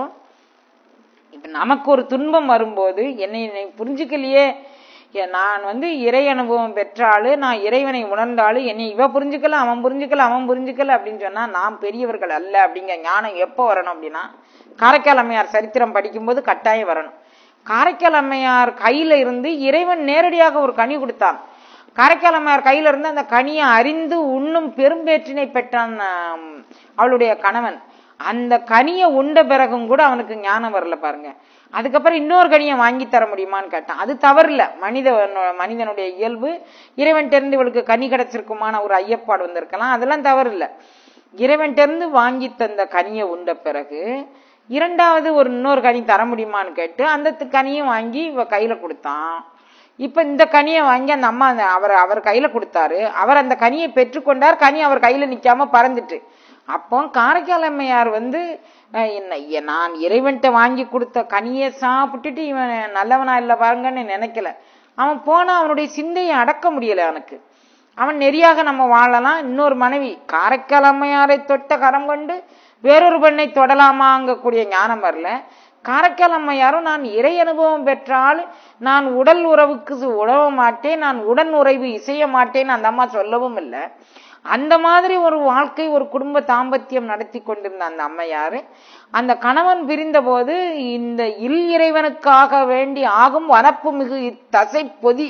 இப்ப நமக்கு ஒரு துன்பம் வரும்போது என்னை என்னை புரிஞ்சுக்கலையே ஏ, நான் வந்து இறை அனுபவம் பெற்றாலு நான் இறைவனை உணர்ந்தாலு என்னை இவ புரிஞ்சுக்கல அவன் புரிஞ்சுக்கல அவன் புரிஞ்சுக்கல அப்படின்னு சொன்னா நாம் பெரியவர்கள் அல்ல அப்படிங்கிற ஞானம் எப்போ வரணும் அப்படின்னா காரைக்கால் அம்மையார் சரித்திரம் படிக்கும்போது கட்டாயம் வரணும் காரைக்கால் அம்மையார் கையில இருந்து இறைவன் நேரடியாக ஒரு கனி கொடுத்தான் காரைக்கால் அம்மையார் கையில இருந்து அந்த கனியை அறிந்து உண்ணும் பெரும்பேற்றினை பெற்றான் ஆம், அவளுடைய கணவன் அந்த கனியை உண்ட பிறகும் கூட அவனுக்கு ஞானம் வரல பாருங்க அதுக்கப்புறம் இன்னொரு கனியை வாங்கி தர முடியுமான்னு கேட்டான் அது தவறில்ல மனித மனிதனுடைய இயல்பு இறைவன் இருந்து இவளுக்கு கனி கிடைச்சிருக்குமான ஒரு ஐயப்பாடு வந்திருக்கலாம் அதெல்லாம் தவறில்ல இறைவன் இருந்து வாங்கி தந்த கனியை உண்ட பிறகு இரண்டாவது ஒரு இன்னொரு கனி தர முடியுமான்னு கேட்டு அந்த தி- கனியை வாங்கி இவ கையில கொடுத்தான் இப்ப இந்த கனியை வாங்கி அந்த அம்மா அந்த அவர் அவர் கையில கொடுத்தாரு அவர் அந்த கனியை பெற்றுக்கொண்டார் கனி அவர் கையில நிக்காம பறந்துட்டு அப்போ காரைக்கால் அம்மையார் வந்து அஹ், என்ன எ- நான் இறைவன்கிட்ட வாங்கி கொடுத்த கனியை சாப்பிட்டுட்டு இவன் நல்லவனா இல்ல பாருங்கன்னு நினைக்கல அவன் போனா அவனுடைய சிந்தையை அடக்க முடியல அவனுக்கு அவன் நெறியாக நம்ம வாழலாம் இன்னொரு மனைவி காரைக்கால் அம்மையாரை தொட்ட கரம் கொண்டு வேறொரு பெண்ணை தொடலாமாங்கக்கூடிய ஞானம் வரல காரைக்கால் அம்மையாரும் நான் இறை அனுபவம் பெற்றால் நான் உடல் உறவுக்கு சு- உழவ மாட்டேன் நான் உடன் உறைவு இசைய மாட்டேன்னு அந்த அம்மா சொல்லவும் இல்லை அந்த மாதிரி ஒரு வாழ்க்கை ஒரு குடும்ப தாம்பத்தியம் நடத்தி கொண்டிருந்த அந்த அம்மையாரு அந்த கணவன் பிரிந்த போது இந்த இல் இறைவனுக்காக வேண்டி ஆகும் வனப்பு மிகு இத்தசை பொதி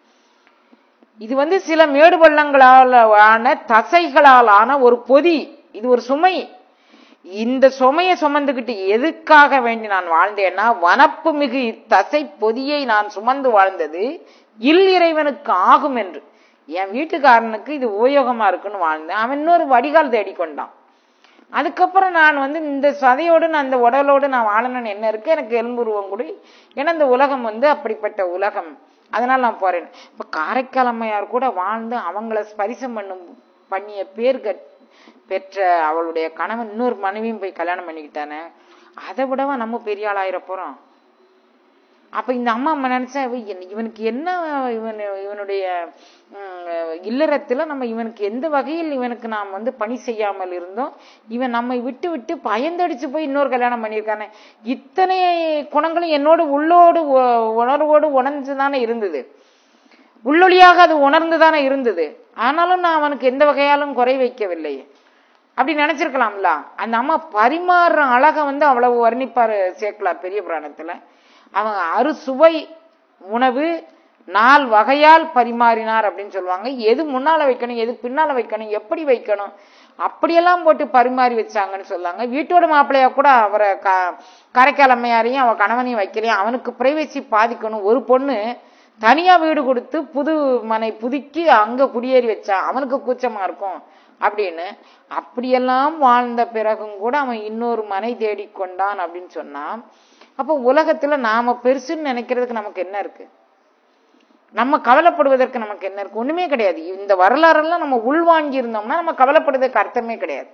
இது வந்து சில மேடு பள்ளங்களால் ஆன தசைகளால் ஆன ஒரு பொதி இது ஒரு சுமை இந்த சுமையை சுமந்துக்கிட்டு எதுக்காக வேண்டி நான் வாழ்ந்தேன்னா வனப்பு மிகு இத்தசை பொதியை நான் சுமந்து வாழ்ந்தது இல் இறைவனுக்கு ஆகும் என்று என் வீட்டுக்காரனுக்கு இது உபயோகமா இருக்குன்னு வாழ்ந்தேன் அவன் இன்னொரு வடிகால் தேடிக்கொண்டான் அதுக்கப்புறம் நான் வந்து இந்த சதையோடு நான் இந்த உடலோடு நான் வாழணும்னு என்ன இருக்கு எனக்கு எலும்புருவம் கூட ஏன்னா இந்த உலகம் வந்து அப்படிப்பட்ட உலகம் அதனால நான் போறேன் இப்ப காரைக்கால் அம்மையார் கூட வாழ்ந்து அவங்கள ஸ்பரிசம் பண்ணும் பண்ணிய பேர் கட்- பெற்ற அவளுடைய கணவன் இன்னொரு மனைவியும் போய் கல்யாணம் பண்ணிக்கிட்டானே அதை விடவா நம்ம பெரிய ஆளாயிர போறோம் அப்ப இந்த அம்மா அம்மா நினைச்சா இவ என்ன- இவனுக்கு என்ன இவன் இவனுடைய உம், இல்லறத்துல நம்ம இவனுக்கு எந்த வகையில் இவனுக்கு நாம் வந்து பணி செய்யாமல் இருந்தோம் இவன் நம்மை விட்டு விட்டு பயந்தடிச்சு போய் இன்னொரு கல்யாணம் பண்ணியிருக்கானே இத்தனை குணங்களும் என்னோடு உள்ளோடு உ- உணர்வோடு உணர்ந்துதானே இருந்தது உள்ளொளியாக அது உணர்ந்துதானே இருந்தது ஆனாலும் நான் அவனுக்கு எந்த வகையாலும் குறை வைக்கவில்லை அப்படி நினைச்சிருக்கலாம்ல அந்த அம்மா பரிமாறுற அழக வந்து அவ்வளவு வர்ணிப்பாரு சேக்கலார் பெரிய புராணத்துல அவங்க அறுசுவை உணவு நால் வகையால் பரிமாறினார் அப்படின்னு சொல்லுவாங்க எது முன்னால வைக்கணும் எது பின்னால வைக்கணும் எப்படி வைக்கணும் அப்படியெல்லாம் போட்டு பரிமாறி வச்சாங்கன்னு சொல்லாங்க வீட்டோட மாப்பிள்ளையா கூட அவரை க காரைக்கால் அம்மையாரையும் அவ கணவனையும் வைக்கலையும் அவனுக்கு பிரைவசி பாதிக்கணும் ஒரு பொண்ணு தனியா வீடு கொடுத்து புது மனை புதுக்கி அங்க குடியேறி வச்சா அவனுக்கு கூச்சமா இருக்கும் அப்படின்னு அப்படியெல்லாம் வாழ்ந்த பிறகும் கூட அவன் இன்னொரு மனை தேடிக்கொண்டான் அப்படின்னு சொன்னா அப்போ உலகத்துல நாம பெருசுன்னு நினைக்கிறதுக்கு நமக்கு என்ன இருக்கு நம்ம கவலைப்படுவதற்கு நமக்கு என்ன இருக்கு ஒண்ணுமே கிடையாது இந்த வரலாறெல்லாம் நம்ம உள்வாங்கி இருந்தோம்னா நம்ம கவலைப்படுவதற்கு அர்த்தமே கிடையாது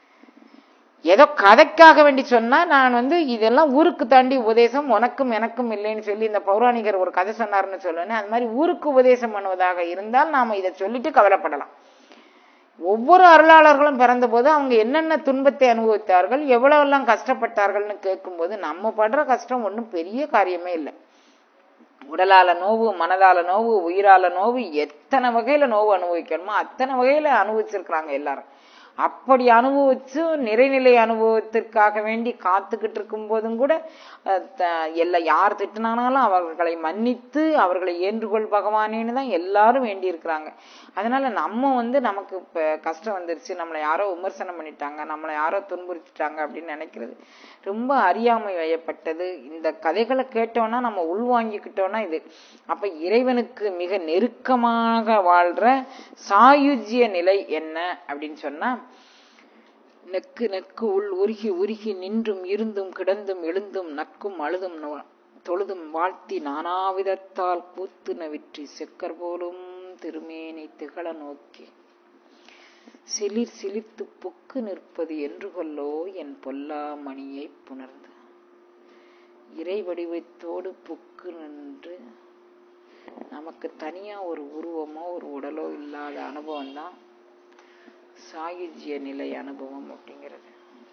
ஏதோ கதைக்காக வேண்டி சொன்னா நான் வந்து இதெல்லாம் ஊருக்கு தாண்டி உபதேசம் உனக்கும் எனக்கும் இல்லைன்னு சொல்லி இந்த பௌராணிகர் ஒரு கதை சொன்னாருன்னு சொல்லுவேன் அது மாதிரி ஊருக்கு உபதேசம் பண்ணுவதாக இருந்தால் நாம இதை சொல்லிட்டு கவலைப்படலாம் ஒவ்வொரு அருளாளர்களும் பிறந்தபோது அவங்க என்னென்ன துன்பத்தை அனுபவித்தார்கள் எவ்வளவெல்லாம் கஷ்டப்பட்டார்கள்னு கேட்கும்போது நம்ம படுற கஷ்டம் ஒன்றும் பெரிய காரியமே இல்லை உடலால நோவு மனதால நோவு உயிரால நோவு எத்தனை வகையில நோவு அனுபவிக்கணுமோ அத்தனை வகையில அனுபவிச்சிருக்கிறாங்க எல்லாரும் அப்படி அனுபவிச்சு நிறைநிலை அனுபவத்திற்காக வேண்டி காத்துக்கிட்டு இருக்கும் போதும் கூட அஹ், த- எல்லா யார் திட்டினானாலும் அவர்களை மன்னித்து அவர்களை ஏற்றுக்கொள் பகவானேன்னு தான் எல்லாரும் வேண்டி இருக்கிறாங்க அதனால நம்ம வந்து நமக்கு இப்ப கஷ்டம் வந்துருச்சு நம்மளை யாரோ விமர்சனம் பண்ணிட்டாங்க நம்மளை யாரோ துன்புறுத்திட்டாங்க அப்படின்னு நினைக்கிறது ரொம்ப அறியாமை வயப்பட்டது இந்த கதைகளை கேட்டோம்னா நம்ம உள்வாங்கிக்கிட்டோம்னா இது அப்ப இறைவனுக்கு மிக நெருக்கமாக வாழ்ற சாயுஜ்ய நிலை என்ன அப்படின்னு சொன்னா நெக்கு நெக்கு உள் உருகி உருகி நின்றும் இருந்தும் கிடந்தும் எழுந்தும் நக்கும் அழுதும் நோ- தொழுதும் வாழ்த்தி நானாவிதத்தால் கூத்து நவிற்றி செக்கர் போலும் திருமேனி திகழ நோக்கி சிலிர் சிலிர்த்து புக்கு நிற்பது என்று கொல்லோ என் பொல்லா மணியை புணர்ந்து இறை வடிவத்தோடு புக்கு நின்று நமக்கு தனியா ஒரு உருவமோ ஒரு உடலோ இல்லாத அனுபவம் தான் சாயுஜ்ய நிலை அனுபவம் அப்படிங்கிறது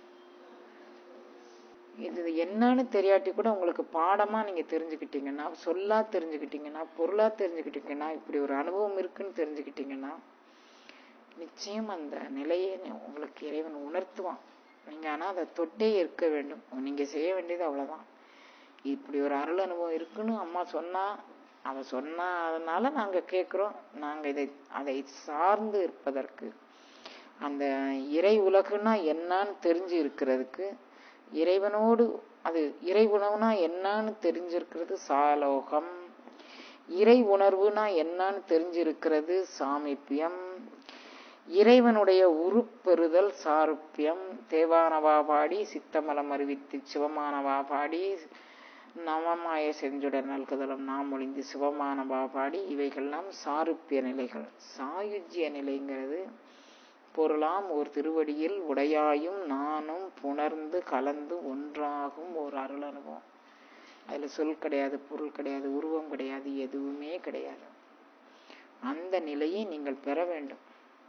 இது என்னன்னு தெரியாட்டி கூட உங்களுக்கு பாடமா நீங்க தெரிஞ்சுக்கிட்டீங்கன்னா சொல்லா தெரிஞ்சுக்கிட்டீங்கன்னா பொருளா தெரிஞ்சுக்கிட்டீங்கன்னா இப்படி ஒரு அனுபவம் இருக்குன்னு தெரிஞ்சுக்கிட்டீங்கன்னா நிச்சயம் அந்த நிலையை நீ- உங்களுக்கு இறைவன் உணர்த்துவான் நீங்க ஆனா அதை தொட்டே இருக்க வேண்டும் நீங்க செய்ய வேண்டியது அவ்வளவுதான் இப்படி ஒரு அருள் அனுபவம் இருக்குன்னு அம்மா சொன்னா அவ சொன்னா அதனால நாங்க கேட்கிறோம் நாங்க இதை அதை சார்ந்து இருப்பதற்கு அந்த இறை உலகுனா என்னன்னு தெரிஞ்சு இருக்கிறதுக்கு இறைவனோடு அது இறை உணவுனா என்னன்னு தெரிஞ்சிருக்கிறது சாலோகம் இறை உணர்வுனா என்னன்னு தெரிஞ்சிருக்கிறது சாமீபியம் இறைவனுடைய உருப்பெறுதல் சாருப்பியம் தேவானவா பாடி சித்தமலம் அறிவித்து சிவமானவா பாடி நவமாய செஞ்சுடர் நல்குதலம் நாம் ஒளிந்து சிவமான பாபாடி இவைகள்லாம் சாருப்பிய நிலைகள் சாயுஜ்ய நிலைங்கிறது பொருளாம் ஒரு திருவடியில் உடையாயும் நானும் புணர்ந்து கலந்து ஒன்றாகும் ஒரு அருள் அனுபவம் அதுல சொல் கிடையாது பொருள் கிடையாது உருவம் கிடையாது எதுவுமே கிடையாது அந்த நிலையை நீங்கள் பெற வேண்டும்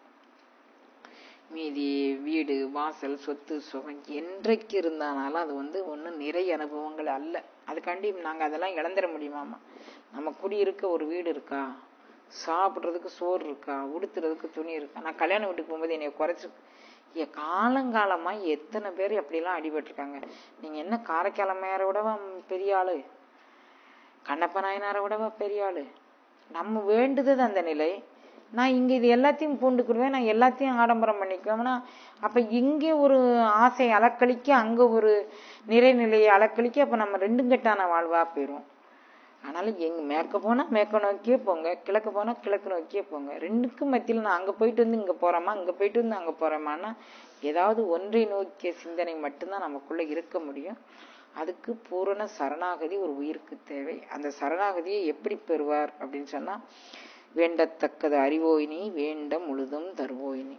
மீதி வீடு வாசல் சொத்து சுகம் என்றைக்கு இருந்தானாலும் அது வந்து ஒன்றும் நிறை அனுபவங்கள் அல்ல அதுக்காண்டி நாங்கள் அதெல்லாம் இழந்துட முடியுமாமா நம்ம குடியிருக்க ஒரு வீடு இருக்கா சாப்பிட்றதுக்கு சோறு இருக்கா உடுத்துறதுக்கு துணி இருக்கா நான் கல்யாண வீட்டுக்கு போகும்போது என்னை குறைச்சி ஏ காலங்காலமாக எத்தனை பேர் அப்படிலாம் அடிபட்டிருக்காங்க நீங்கள் என்ன காரைக்காலமையாரை விடவா பெரிய ஆளு கண்ணப்ப நாயனாரை விடவா பெரிய ஆளு நம்ம வேண்டுதது அந்த நிலை நான் இங்க இது எல்லாத்தையும் பூண்டுக்குருவேன் நான் எல்லாத்தையும் ஆடம்பரம் பண்ணிக்குவேன்னா அப்ப இங்கே ஒரு ஆசை அலக்களிக்க அங்க ஒரு நிறைநிலையை அலக்களிக்க அப்ப நம்ம ரெண்டும் கெட்டான வாழ்வா போயிரும் அதனால எங்க மேற்க போனா மேற்க நோக்கியே போங்க கிழக்கு போனா கிழக்கு நோக்கியே போங்க ரெண்டுக்கும் மத்தியில் நான் அங்க போயிட்டு வந்து இங்க போறோமா அங்க போயிட்டு வந்து அங்க போறோமான்னா ஏதாவது ஒன்றை நோக்கிய சிந்தனை மட்டும்தான் நமக்குள்ள இருக்க முடியும் அதுக்கு பூரண சரணாகதி ஒரு உயிருக்கு தேவை அந்த சரணாகதியை எப்படி பெறுவார் அப்படின்னு சொன்னா வேண்டத்தக்கது அறிவோயினி வேண்ட முழுதும் தருவோயினி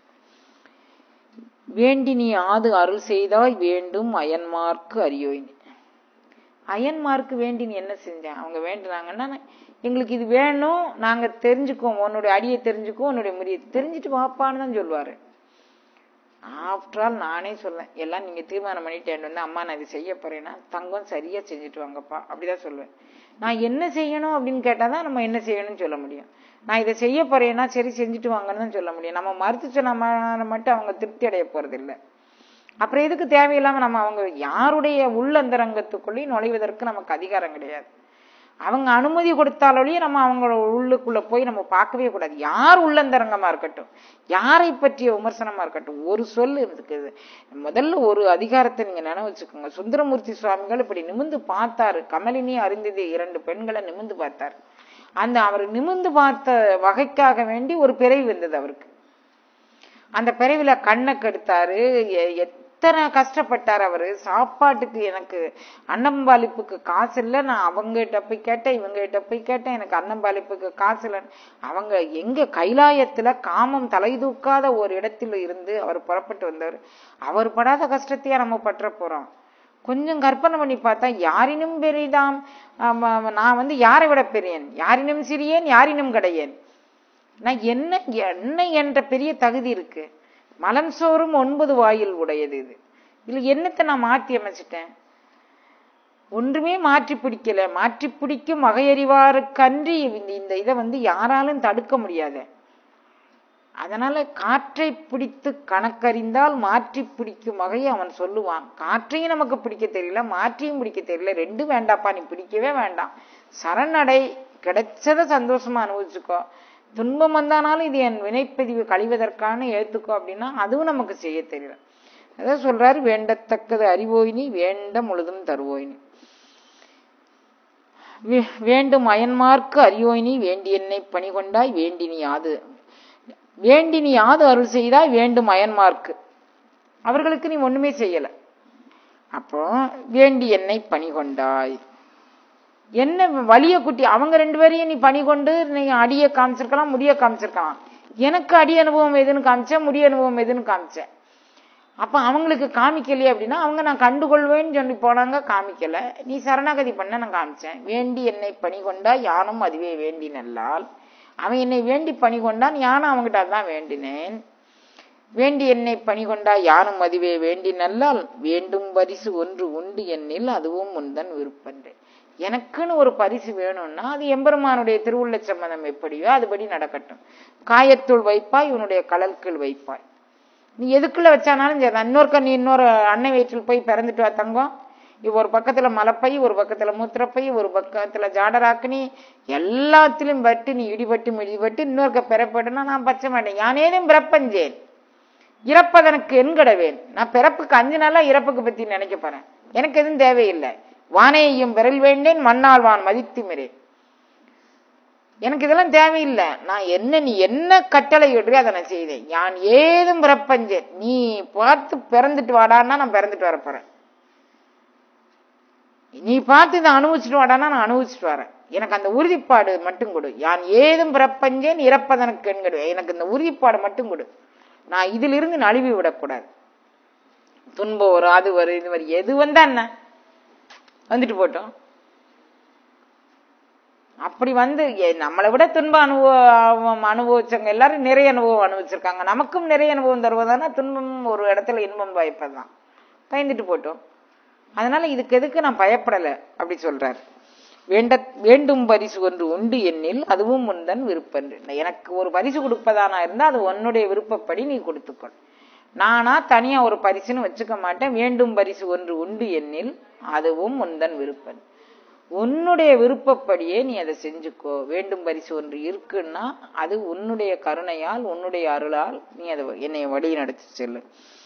வேண்டி நீ ஆது அருள் செய்தாய் வேண்டும் அயன்மார்க்கு அறியோயினி அயன்மார்க்கு வேண்டி நீ என்ன செஞ்சேன் அவங்க வேண்டுனாங்கன்னா எங்களுக்கு இது வேணும் நாங்க தெரிஞ்சுக்குவோம் உன்னுடைய அடியை தெரிஞ்சுக்குவோம் உன்னுடைய முறியை தெரிஞ்சுட்டு வாப்பான்னு தான் சொல்லுவாரு ஆஃப்டர் ஆல் நானே சொல்லேன் எல்லாம் நீங்க தீர்மானம் பண்ணிட்டேன் வந்து அம்மா நான் இது செய்ய போறேன்னா தங்கம் சரியா செஞ்சுட்டு வாங்கப்பா அப்படிதான் சொல்லுவேன் நான் என்ன செய்யணும் அப்படின்னு கேட்டாதான் நம்ம என்ன செய்யணும்னு சொல்ல முடியும் நான் இதை செய்ய போறேன்னா சரி செஞ்சுட்டு வாங்கன்னு தான் சொல்ல முடியும் நம்ம மறுத்து சொன்ன மட்டும் அவங்க திருப்தி அடைய போறது இல்லை அப்புறம் எதுக்கு தேவையில்லாம நம்ம அவங்க யாருடைய உள்ளந்தரங்கத்துக்குள்ளேயும் நுழைவதற்கு நமக்கு அதிகாரம் கிடையாது அவங்க அனுமதி கொடுத்தாலொழிய நம்ம அவங்களோட உள்ளுக்குள்ள போய் நம்ம பார்க்கவே கூடாது யார் உள்ளந்தரங்கமா இருக்கட்டும் யாரை பற்றிய விமர்சனமா இருக்கட்டும் ஒரு சொல் இருக்குது முதல்ல ஒரு அதிகாரத்தை நீங்க நினைவு வச்சுக்கோங்க சுந்தரமூர்த்தி சுவாமிகள் இப்படி நிமிந்து பார்த்தாரு கமலினி அறிந்தது இரண்டு பெண்களை நிமிந்து பார்த்தாரு அந்த அவர் நிமிந்து பார்த்த வகைக்காக வேண்டி ஒரு பிறவி வந்தது அவருக்கு அந்த பிறவில கண்ணை கெடுத்தாரு எத்தனை கஷ்டப்பட்டார் அவரு சாப்பாட்டுக்கு எனக்கு அன்னம்பாலிப்புக்கு காசு இல்லை நான் அவங்ககிட்ட போய் கேட்டேன் இவங்க கிட்ட போய் கேட்டேன் எனக்கு அன்னம்பாலிப்புக்கு காசு இல்லை அவங்க எங்க கைலாயத்துல காமம் தலை தூக்காத ஒரு இடத்துல இருந்து அவர் புறப்பட்டு வந்தார் அவர் படாத கஷ்டத்தையா நம்ம பற்ற போறோம் கொஞ்சம் கற்பனை பண்ணி பார்த்தா யாரினும் பெரிதாம் நான் வந்து யாரை விட பெரியன் யாரினும் சிறியேன் யாரினும் கிடையேன் நான் என்ன என்ன என்ற பெரிய தகுதி இருக்கு மலம் சோறும் ஒன்பது வாயில் உடையது இது இதுல என்னத்தை நான் மாற்றி அமைச்சிட்டேன் ஒன்றுமே மாற்றி பிடிக்கல மாற்றி பிடிக்கும் வகையறிவாருக்கன்றி இந்த இதை வந்து யாராலும் தடுக்க முடியாது அதனால காற்றை பிடித்து கணக்கறிந்தால் மாற்றி பிடிக்கும் வகையை அவன் சொல்லுவான் காற்றையும் நமக்கு பிடிக்க தெரியல மாற்றியும் பிடிக்க தெரியல ரெண்டும் வேண்டாப்பா நீ பிடிக்கவே வேண்டாம் சரணடை கிடைச்சத சந்தோஷமா அனுபவிச்சுக்கோ துன்பம் வந்தானாலும் இது என் வினைப்பதிவு கழிவதற்கான ஏத்துக்கோ அப்படின்னா அதுவும் நமக்கு செய்ய தெரியல அதான் சொல்றாரு வேண்டத்தக்கது அறிவோயினி வேண்ட முழுதும் தருவோயினி வேண்டும் அயன்மார்க்கு அறியோயினி வேண்டி என்னை பணி கொண்டாய் வேண்டினி யாது வேண்டி நீ யாது அருள் செய்தாய் வேண்டும் அயன்மார்க்கு அவர்களுக்கு நீ ஒண்ணுமே செய்யல அப்போ வேண்டி என்னை பணி கொண்டாய் என்ன வலிய குட்டி அவங்க ரெண்டு பேரையும் நீ பணி கொண்டு நீ அடிய காமிச்சிருக்கலாம் முடிய காமிச்சிருக்கலாம் எனக்கு அடி அனுபவம் எதுன்னு காமிச்சேன் முடிய அனுபவம் எதுன்னு காமிச்சேன் அப்ப அவங்களுக்கு காமிக்கலையே அப்படின்னா அவங்க நான் கண்டுகொள்வேன்னு சொல்லி போனாங்க காமிக்கல நீ சரணாகதி பண்ண நான் காமிச்சேன் வேண்டி என்னை பணி கொண்டா யானும் அதுவே வேண்டி நல்லால் அவன் என்னை வேண்டி பணி கொண்டான் யானும் அவங்ககிட்ட தான் வேண்டினேன் வேண்டி என்னை பணி கொண்டா யானும் அதுவே வேண்டி நல்லால் வேண்டும் பரிசு ஒன்று உண்டு என்னில் அதுவும் முந்தன் விருப்பன்றேன் எனக்குன்னு ஒரு பரிசு வேணும்னா அது எம்பெருமானுடைய திருவுள்ள சம்மதம் எப்படியோ அதுபடி நடக்கட்டும் காயத்துள் வைப்பாய் உன்னுடைய கடல்கள் வைப்பாய் நீ எதுக்குள்ள வச்சானாலும் சரி இன்னொருக்க நீ இன்னொரு அன்னை வயிற்றில் போய் பிறந்துட்டு வா தங்கம் இவ ஒரு பக்கத்துல மலப்பை ஒரு பக்கத்துல மூத்திரப்பை ஒரு பக்கத்துல ஜாடராக்கினி எல்லாத்திலும் பட்டு நீ இடிபட்டு மிடிபட்டு இன்னொருக்க பிறப்பட்டுனா நான் பச்சை மாட்டேன் யானேனும் பிறப்பஞ்சேன் இறப்பதனுக்கு என்கடவேன் நான் பிறப்புக்கு அஞ்சு நாளா இறப்புக்கு பத்தி நினைக்க போறேன் எனக்கு எதுவும் தேவையில்லை வானையையும் விரல் வேண்டேன் மண்ணால் வான் மதித்து மிரேன் எனக்கு இதெல்லாம் தேவையில்லை நான் என்ன நீ என்ன கட்டளை இடுறியோ அதை நான் செய்தேன் நான் ஏதும் பிறப்பஞ்சேன் நீ பார்த்து பிறந்துட்டு வாடான்னா நான் பிறந்துட்டு வரப்போறேன் நீ பார்த்து இதை அனுபவிச்சுட்டு வாடானா நான் அனுபவிச்சுட்டு வரேன் எனக்கு அந்த உறுதிப்பாடு மட்டும் கொடு யான் ஏதும் பிறப்பஞ்சேன் இறப்பதனுக்கு என்கிடு எனக்கு இந்த உறுதிப்பாடு மட்டும் கொடு நான் இதிலிருந்து நழுவி விடக்கூடாது துன்பம் வரும் அது வரும் இது வரும் எது வந்தா என்ன வந்துட்டு போட்டோம் அப்படி வந்து எ- நம்மளை விட துன்ப அனுபவம் அனுபவிச்சவங்க எல்லாரும் நிறைய அனுபவம் அனுபவிச்சிருக்காங்க நமக்கும் நிறைய அனுபவம் தருவதானா துன்பம் ஒரு இடத்துல இன்பம் பயப்பதான் பயந்துட்டு போட்டோம் அதனால இதுக்கு எதுக்கு நான் பயப்படல அப்படி சொல்றாரு வேண்ட வேண்டும் பரிசு ஒன்று உண்டு எண்ணில் அதுவும் முந்தன் விருப்பன்று எனக்கு ஒரு பரிசு கொடுப்பதானா இருந்தா அது உன்னுடைய விருப்பப்படி நீ கொடுத்துக்கொள் நானா தனியா ஒரு பரிசுன்னு வச்சுக்க மாட்டேன் வேண்டும் பரிசு ஒன்று உண்டு எண்ணில் அதுவும் முந்தன் விருப்பன் உன்னுடைய விருப்பப்படியே நீ அதை செஞ்சுக்கோ வேண்டும் பரிசு ஒன்று இருக்குன்னா அது உன்னுடைய கருணையால் உன்னுடைய அருளால் நீ அதை என்னை வழி நடத்தி செல்லு